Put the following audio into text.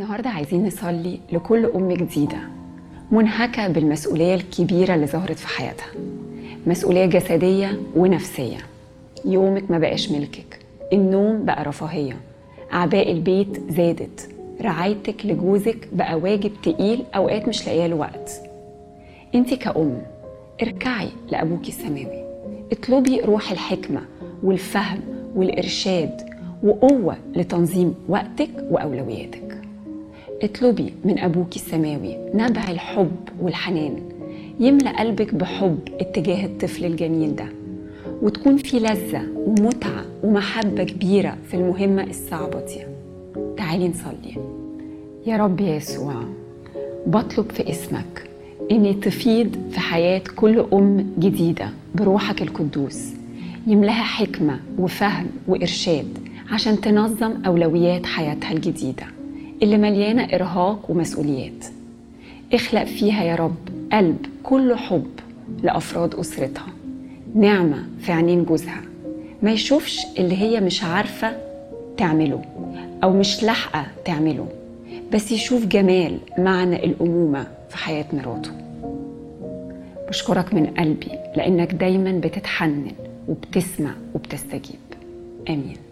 النهاردة عايزين نصلي لكل أم جديدة منهكة بالمسؤولية الكبيرة اللي ظهرت في حياتها مسؤولية جسدية ونفسية يومك ما بقاش ملكك النوم بقى رفاهية أعباء البيت زادت رعايتك لجوزك بقى واجب تقيل أوقات مش لاقيه له وقت انت كأم اركعي لأبوك السماوي اطلبي روح الحكمة والفهم والإرشاد وقوة لتنظيم وقتك وأولوياتك اطلبي من أبوك السماوي نبع الحب والحنان يملأ قلبك بحب اتجاه الطفل الجميل ده وتكون في لذة ومتعة ومحبة كبيرة في المهمة الصعبة دي تعالي نصلي يا رب يسوع بطلب في اسمك اني تفيض في حياة كل ام جديدة بروحك القدوس يملاها حكمة وفهم وإرشاد عشان تنظم أولويات حياتها الجديدة اللي مليانة إرهاق ومسؤوليات اخلق فيها يا رب قلب كله حب لأفراد أسرتها نعمة في عينين جوزها ما يشوفش اللي هي مش عارفة تعمله أو مش لاحقة تعمله بس يشوف جمال معنى الأمومة في حياة مراته بشكرك من قلبي لأنك دايما بتتحنن وبتسمع وبتستجيب آمين